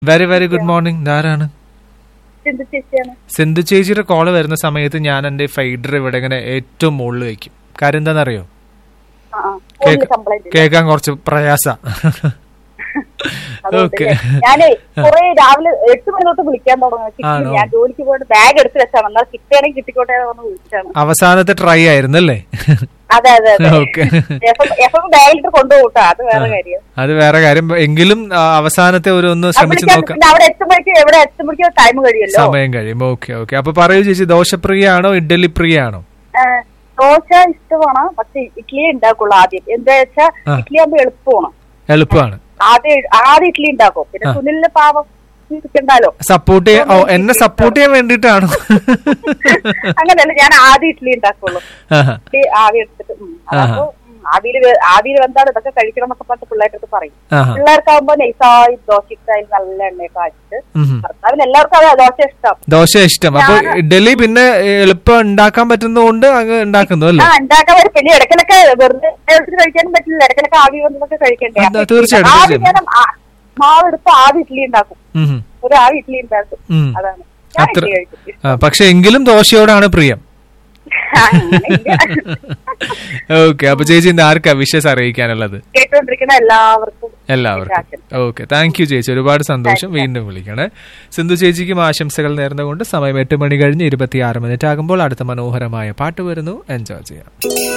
Very very good morning ധാരാണ് സിന്ധു ചേച്ചിയാണ് സിന്ധു ചേച്ചിയുടെ കോള് വരുന്ന സമയത്ത് ഞാൻ എന്റെ ഫൈഡർ ഇവിടെ ഇങ്ങനെ ഏറ്റവും മുകളിൽ വെക്കും കാര്യം എന്താണെന്നറിയോ ആ, ആ. ഫോണില് കംപ്ലൈന്റ് ഇല്ല. കേൾക്കാൻ കുറച്ച് പ്രയാസ അതുകൊണ്ട് ഓക്കെ ഞാൻ- ഞാനേ കുറെ രാവിലെ എട്ട് മണി തൊട്ട് വിളിക്കാൻ തുടങ്ങി ആണോ? ഞാൻ ജോലിക്ക് പോയിട്ട് ബാഗ് എടുത്ത് വെച്ചാണ് എന്നാൽ കിട്ടുകയാണെങ്കിൽ കിട്ടിക്കോട്ടെ എന്ന് വിളിച്ചാണ് അവസാനത്തെ ട്രൈ ആയിരുന്നു അല്ലേ അതെ അതെ അതെ ഓക്കെ എഫ് എം ബാഗിലിട്ട് കൊണ്ടുപോട്ടാ അത് വേറെ കാര്യം അത് വേറെ കാര്യം എങ്കിലും ആ, അവസാനത്തെ ഒരു ഒന്ന് അത് ശ്രമിച്ചു വിളിക്കാൻ നോക്കാം പിന്നെ അവിടെ എത്തുമ്പോഴേക്കും എവിടെ എത്തുമ്പോഴേക്കും ടൈം കഴിയുമല്ലോ സമയം കഴിയും ഓക്കെ ഓക്കെ അപ്പൊ പറയൂ ചേച്ചി ദോശപ്രിയാണോ ഇഡ്ഡലി പ്രിയാണോ ഏ, ദോശ ഇഷ്ടമാണ് പക്ഷെ ഇഡ്ഡലി ഉണ്ടാക്കുള്ളൂ ആദ്യം എന്താ വെച്ചാ ആ. ഇഡ്ഡലി ആകുമ്പോ എളുപ്പമാണ് എളുപ്പമാണ് ആദ്യം ആദ്യം ഇഡ്ഡലി ഉണ്ടാക്കും പിന്നെ സുനിലിന്റെ പാവം ഇരിക്കണ്ടാലോ സപ്പോർട്ട് ചെയ്യാൻ ഓ എന്നെ സപ്പോർട്ട് ചെയ്യാൻ വേണ്ടിയിട്ടാണോ അങ്ങനെയല്ല ഞാൻ ആദ്യം ഇഡ്ഡലി ഉണ്ടാക്കുള്ളൂ ആഹാ. ഇഡ്ഡലി ആവി എടുത്തിട്ട് ഉം. അതാകുമ്പോ ആവിയിൽ ആവിയിൽ വെന്താണ് ഇതൊക്കെ കഴിക്കണം എന്നൊക്കെ പറഞ്ഞിട്ട് പിള്ളേരുടെ പറയും ആഹാ. പിള്ളേർക്കാവുമ്പോ നൈസായി ദോശ ഇട്ടായി നല്ല എണ്ണയൊക്കെ കാച്ചിട്ട് ഉം. ഭർത്താവിന് എല്ലാവർക്കും അതാ ദോശ ഇഷ്ടം ദോശ ഇഷ്ടം അപ്പൊ ഇഡ്ഡലി പിന്നെ എളുപ്പം ഉണ്ടാക്കാൻ പറ്റുന്നതുകൊണ്ട് അങ്ങ് ഉണ്ടാക്കുന്നു ആ അല്ലേ ഉണ്ടാക്കാൻ വരും പിന്നെ ഇടയ്ക്കിലൊക്കെ വെറുതെ എടുത്ത് കഴിക്കാനും പറ്റില്ല ഇടയ്ക്കിലൊക്കെ ആവി വന്നതൊക്കെ കഴിക്കണ്ടേ അതെ, അപ്പൊ തീർച്ചയായിട്ടും, ആവി തീർച്ചയായിട്ടും. ഞാൻ ആ- മാവ് എടുത്ത് ആവി ഇഡ്ഡലി ഉണ്ടാക്കും ഉം. ഒരു ആവി ഇഡ്ഡലി ഉണ്ടാക്കും ഉം. അതാണ് ഞാൻ അത്ര ഇഡ്ഡലി കഴിക്കും ആ, പക്ഷെ എങ്കിലും ദോശയോടാണ് പ്രിയം അങ്ങനെയില്ല. ഓക്കെ അപ്പൊ ചേച്ചി ഇന്ന് ആർക്കാ വിഷസ് അറിയിക്കാനുള്ളത് കേട്ടുകൊണ്ടിരിക്കുന്ന എല്ലാവർക്കും എല്ലാവർക്കും ഓക്കെ താങ്ക് യു ചേച്ചി ഒരുപാട് സന്തോഷം വീണ്ടും വിളിക്കണേ സിന്ധു ചേച്ചിക്കും ആശംസകൾ നേർന്നുകൊണ്ട് സമയം എട്ട് മണി കഴിഞ്ഞ് ഇരുപത്തിയാറ് മിനിറ്റ് ആകുമ്പോൾ അടുത്ത മനോഹരമായ പാട്ട് വരുന്നു എൻജോയ് ചെയ്യാം